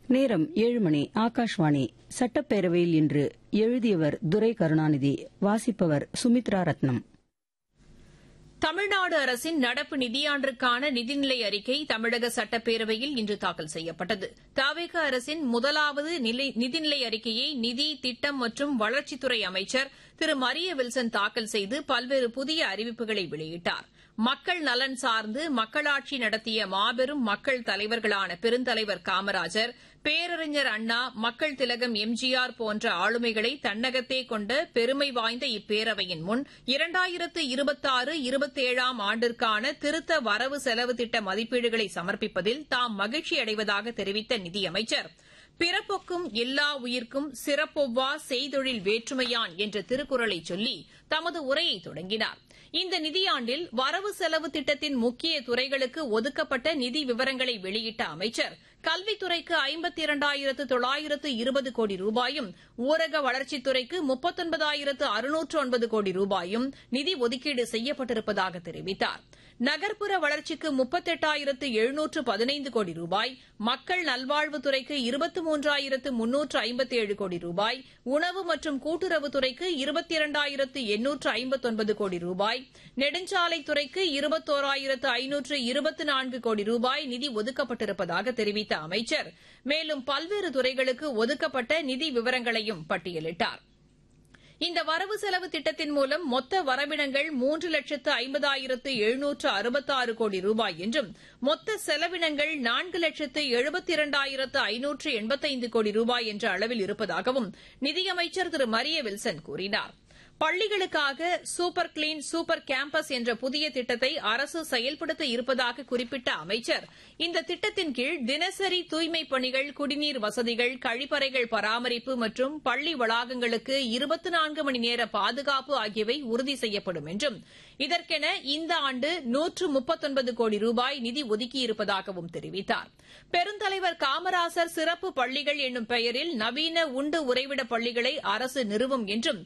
நேரம் ஏழு மணி ஆகாஷ்வாணி சட்டப்பேரவையில் இன்று எழுதியவர் துரை கருணாநிதி வாசிப்பவர் சுமித்ரா ரத்னம் தமிழ்நாடு அரசின் நடப்பு நிதியாண்டிற்கான நிதிநிலை அறிக்கை தமிழக சட்டப்பேரவையில் இன்று தாக்கல் செய்யப்பட்டது தவிக அரசின் முதலாவது நிதிநிலை அறிக்கையை நிதி திட்டம் மற்றும் வளர்ச்சித்துறை அமைச்சர் திரு மரிய வில்சன் தாக்கல் செய்து பல்வேறு புதிய அறிவிப்புகளை வெளியிட்டார் மக்கள் நலன் சார்ந்து மக்களாட்சி நடத்திய மாபெரும் மக்கள் தலைவர்களான பெருந்தலைவர் காமராஜர் பேரறிஞர் அண்ணா மக்கள் திலகம் எம்ஜிஆர் போன்ற ஆளுமைகளை தன்னகத்தே கொண்ட பெருமை வாய்ந்த இப்பேரவையின் முன் இரண்டாயிரத்து இருபத்தாறு இருபத்தேழாம் ஆண்டிற்கான திருத்த வரவு செலவு திட்ட மதிப்பீடுகளை சமர்ப்பிப்பதில் தாம் மகிழ்ச்சியடைவதாக தெரிவித்த நிதியமைச்சர் பிறப்புக்கும் எல்லா உயிர்க்கும் சிறப்பொவ்வா செய்தொழில் வேற்றுமையான் என்ற திருக்குறளை சொல்லி தமது உரையை தொடங்கினார் இந்த நிதியாண்டில் வரவு செலவு திட்டத்தின் முக்கிய துறைகளுக்கு ஒதுக்கப்பட்ட நிதி விவரங்களை வெளியிட்ட அமைச்சர் கல்வித்துறைக்கு ஐம்பத்தி இரண்டாயிரத்து தொள்ளாயிரத்து இருபது கோடி ரூபாயும் ஊரக வளர்ச்சித்துறைக்கு முப்பத்தொன்பதாயிரத்து அறுநூற்று ஒன்பது கோடி ரூபாயும் நிதி ஒதுக்கீடு செய்யப்பட்டிருப்பதாக தெரிவித்தார் நகர்ப்புற வளர்ச்சிக்கு முப்பத்தெட்டாயிரத்து எழுநூற்று பதினைந்து கோடி ரூபாய் மக்கள் நல்வாழ்வுத்துறைக்கு இருபத்தி மூன்றாயிரத்து முன்னூற்று ஐம்பத்தி ஏழு கோடி ரூபாய் உணவு மற்றும் கூட்டுறவுத்துறைக்கு இருபத்தி இரண்டாயிரத்து எண்ணூற்று ஐம்பத்தொன்பது கோடி ரூபாய் நெடுஞ்சாலைத்துறைக்கு இருபத்தோராயிரத்து ஐநூற்று இருபத்தி நான்கு கோடி ரூபாய் நிதி ஒதுக்கப்பட்டிருப்பதாக தெரிவித்த அமைச்சர் மேலும் பல்வேறு துறைகளுக்கு ஒதுக்கப்பட்ட நிதி விவரங்களையும் பட்டியலிட்டார் இந்த வரவு செலவு திட்டத்தின் மூலம் மொத்த வரவினங்கள் மூன்று லட்சத்து ஐம்பதாயிரத்து எழுநூற்று அறுபத்தாறு கோடி ரூபாய் என்றும் மொத்த செலவினங்கள் நான்கு லட்சத்து எழுபத்தி இரண்டாயிரத்து ஐநூற்று எண்பத்தைந்து கோடி ரூபாய் என்ற அளவில் இருப்பதாகவும் நிதியமைச்சர் திரு மரிய வில்சன் கூறினார் பள்ளிகளுக்காக சூப்பர் கிளீன் சூப்பர் கேம்பஸ் என்ற புதிய திட்டத்தை அரசு செயல்படுத்த இருப்பதாக குறிப்பிட்ட அமைச்சர் இந்த திட்டத்தின் கீழ் தினசரி தூய்மைப் பணிகள் குடிநீர் வசதிகள் கழிப்பறைகள் பராமரிப்பு மற்றும் பள்ளி வளாகங்களுக்கு இருபத்தி நான்கு மணி நேர பாதுகாப்பு ஆகியவை உறுதி செய்யப்படும் என்றும் இதற்கென இந்த ஆண்டு நூற்று முப்பத்தொன்பது கோடி ரூபாய் நிதி ஒதுக்கியிருப்பதாகவும் தெரிவித்தார் பெருந்தலைவர் காமராசர் சிறப்பு பள்ளிகள் என்னும் பெயரில் நவீன உண்டு உறைவிட பள்ளிகளை அரசு நிறுவும் என்றும்